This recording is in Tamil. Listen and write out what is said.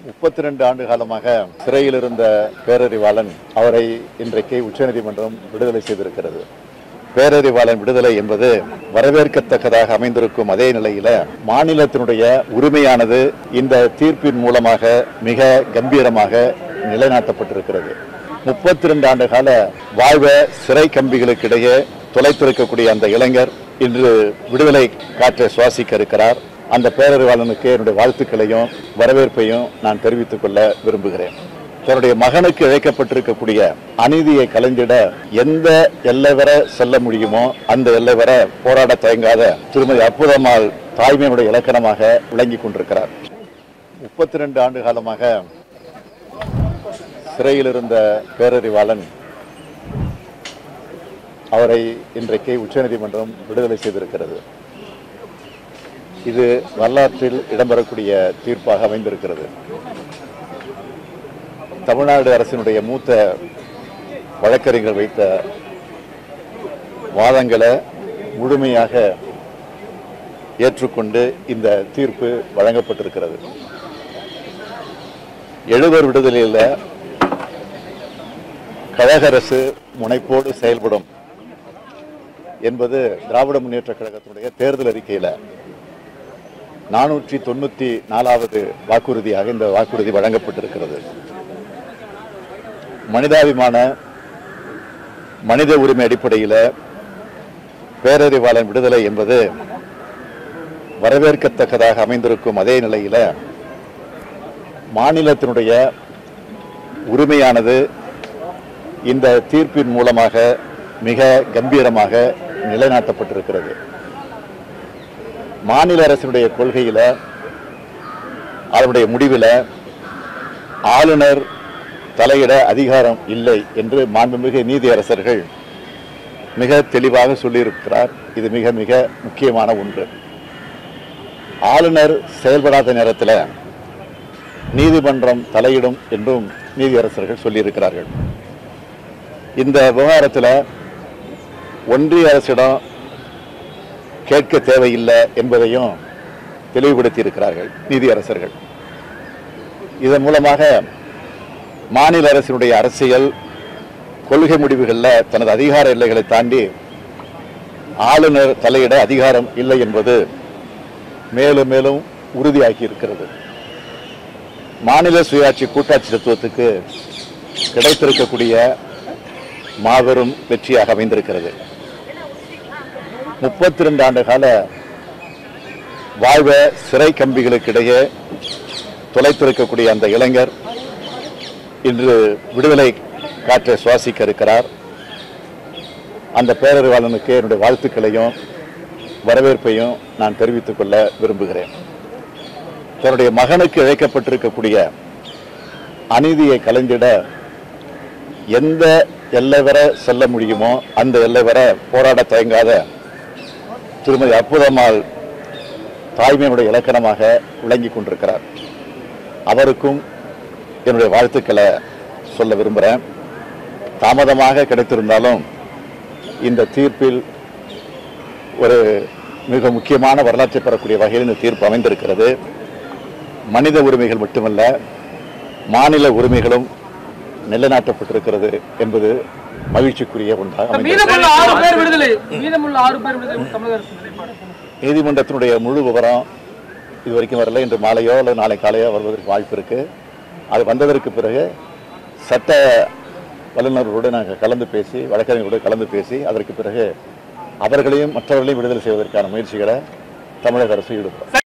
முப்பத்தி ரெண்டு ஆண்டு காலமாக சிறையில் இருந்த பேரறிவாளன் அவரை இன்றைக்கு உச்சநீதிமன்றம் விடுதலை செய்திருக்கிறது பேரறிவாளன் விடுதலை என்பது வரவேற்கத்தக்கதாக அமைந்திருக்கும் அதே நிலையில மாநிலத்தினுடைய உரிமையானது இந்த தீர்ப்பின் மூலமாக மிக கம்பீரமாக நிலைநாட்டப்பட்டிருக்கிறது முப்பத்தி ரெண்டு ஆண்டு கால வாழ்வ சிறை கம்பிகளுக்கிடையே தொலைத்திருக்கக்கூடிய அந்த இளைஞர் இன்று விடுதலை காற்றை சுவாசிக்க இருக்கிறார் அந்த பேரறிவாளனுக்கு என்னுடைய வாழ்த்துக்களையும் வரவேற்பையும் நான் தெரிவித்துக் கொள்ள விரும்புகிறேன் தன்னுடைய மகனுக்கு இழைக்கப்பட்டிருக்கக்கூடிய அநீதியை கலைந்திட எந்த எல்லை வரை செல்ல முடியுமோ அந்த எல்லை வரை போராட தயங்காத திருமதி அற்புதம்மாள் தாய்மையினுடைய இலக்கணமாக விளங்கிக் கொண்டிருக்கிறார் முப்பத்தி ரெண்டு ஆண்டு காலமாக சிறையில் இருந்த பேரறிவாளன் அவரை இன்றைக்கு உச்சநீதிமன்றம் விடுதலை செய்திருக்கிறது இது வரலாற்றில் இடம்பெறக்கூடிய தீர்ப்பாக அமைந்திருக்கிறது தமிழ்நாடு அரசினுடைய மூத்த வழக்கறிஞர் வைத்த வாதங்களை முழுமையாக ஏற்றுக்கொண்டு இந்த தீர்ப்பு வழங்கப்பட்டிருக்கிறது எழுவர் விடுதலையில் கழக அரசு முனைப்போடு செயல்படும் என்பது திராவிட முன்னேற்ற கழகத்தினுடைய தேர்தல் அறிக்கையில் நானூற்றி தொண்ணூற்றி நாலாவது வாக்குறுதியாக இந்த வாக்குறுதி வழங்கப்பட்டிருக்கிறது மனிதாபிமான மனித உரிமை அடிப்படையில் பேரறிவாளன் விடுதலை என்பது வரவேற்கத்தக்கதாக அமைந்திருக்கும் அதே நிலையில் மாநிலத்தினுடைய உரிமையானது இந்த தீர்ப்பின் மூலமாக மிக கம்பீரமாக நிலைநாட்டப்பட்டிருக்கிறது மாநில அரசினுடைய கொள்கையில் அதனுடைய முடிவில் ஆளுநர் தலையிட அதிகாரம் இல்லை என்று மாண்புமிகு நீதியரசர்கள் மிக தெளிவாக சொல்லியிருக்கிறார் இது மிக மிக முக்கியமான ஒன்று ஆளுநர் செயல்படாத நேரத்தில் நீதிமன்றம் தலையிடும் என்றும் நீதியரசர்கள் சொல்லியிருக்கிறார்கள் இந்த விவகாரத்தில் ஒன்றிய அரசிடம் கேட்க தேவையில்லை என்பதையும் தெளிவுபடுத்தி இருக்கிறார்கள் நீதியரசர்கள் இதன் மூலமாக மாநில அரசினுடைய அரசியல் கொள்கை முடிவுகளில் தனது அதிகார எல்லைகளை தாண்டி ஆளுநர் தலையிட அதிகாரம் இல்லை என்பது மேலும் மேலும் உறுதியாகி இருக்கிறது மாநில சுயாட்சி கூட்டாட்சி தத்துவத்துக்கு கிடைத்திருக்கக்கூடிய மாபெரும் வெற்றியாக அமைந்திருக்கிறது முப்பத்தி ரெண்டு ஆண்டு கால வாழ்வ சிறை கம்பிகளுக்கிடையே தொலைத்திருக்கக்கூடிய அந்த இளைஞர் இன்று விடுதலை காற்றை சுவாசிக்க இருக்கிறார் அந்த பேரறிவாளனுக்கு என்னுடைய வாழ்த்துக்களையும் வரவேற்பையும் நான் தெரிவித்துக் கொள்ள விரும்புகிறேன் தன்னுடைய மகனுக்கு இழைக்கப்பட்டிருக்கக்கூடிய அநீதியை கலைந்திட எந்த எல்லை வரை செல்ல முடியுமோ அந்த எல்லை வரை போராட தயங்காத திருமதி அற்புதம்மாள் தாய்மையினுடைய இலக்கணமாக விளங்கிக் கொண்டிருக்கிறார் அவருக்கும் என்னுடைய வாழ்த்துக்களை சொல்ல விரும்புகிறேன் தாமதமாக கிடைத்திருந்தாலும் இந்த தீர்ப்பில் ஒரு மிக முக்கியமான வரலாற்றை பெறக்கூடிய வகையில் இந்த தீர்ப்பு அமைந்திருக்கிறது மனித உரிமைகள் மட்டுமல்ல மாநில உரிமைகளும் நிலைநாட்டப்பட்டிருக்கிறது என்பது மகிழ்ச்சிக்குரிய ஒன்றாக அமைந்திருக்கிறது மீதமுள்ள ஆறு பேர் விடுதலை மீதமுள்ள ஆறு பேர் விடுதலை தமிழக அரசு நிலைப்பாடு நீதிமன்றத்தினுடைய முழு விவரம் இது வரைக்கும் வரல இன்று மாலையோ அல்லது நாளை காலையோ வருவதற்கு வாய்ப்பு இருக்கு அது வந்ததற்கு பிறகு சட்ட வல்லுநர்களோடு நாங்கள் கலந்து பேசி வழக்கறிஞர்களோடு கலந்து பேசி அதற்கு பிறகு அவர்களையும் மற்றவர்களையும் விடுதலை செய்வதற்கான முயற்சிகளை தமிழக அரசு ஈடுபடும்